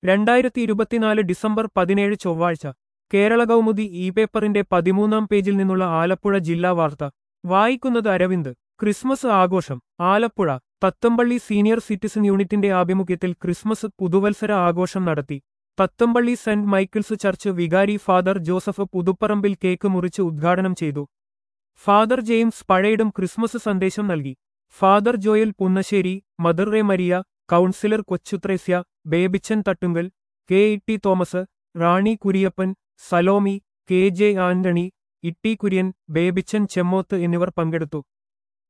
രണ്ടായിരത്തി ഇരുപത്തിനാല് ഡിസംബർ പതിനേഴ് ചൊവ്വാഴ്ച കേരള കൗമുദി ഇ പേപ്പറിന്റെ പതിമൂന്നാം പേജിൽ നിന്നുള്ള ആലപ്പുഴ ജില്ലാ വാർത്ത വായിക്കുന്നത് അരവിന്ദ് ക്രിസ്മസ് ആഘോഷം ആലപ്പുഴ തത്തമ്പള്ളി സീനിയർ സിറ്റിസൺ യൂണിറ്റിന്റെ ആഭിമുഖ്യത്തിൽ ക്രിസ്മസ് പുതുവത്സര ആഘോഷം നടത്തി തത്തമ്പള്ളി സെന്റ് മൈക്കിൾസ് ചർച്ച് വികാരി ഫാദർ ജോസഫ് പുതുപ്പറമ്പിൽ കേക്ക് മുറിച്ച് ഉദ്ഘാടനം ചെയ്തു ഫാദർ ജെയിംസ് പഴയിടും ക്രിസ്മസ് സന്ദേശം നൽകി father Joel Punnassery mother Re Maria councillor Kochuthresia Babychan Thattunkal K E T Thomas Rani Kuriappan Salomi K J Antony Itty Kurian Babychan Chemmoth എന്നിവർ പങ്കെടുത്തു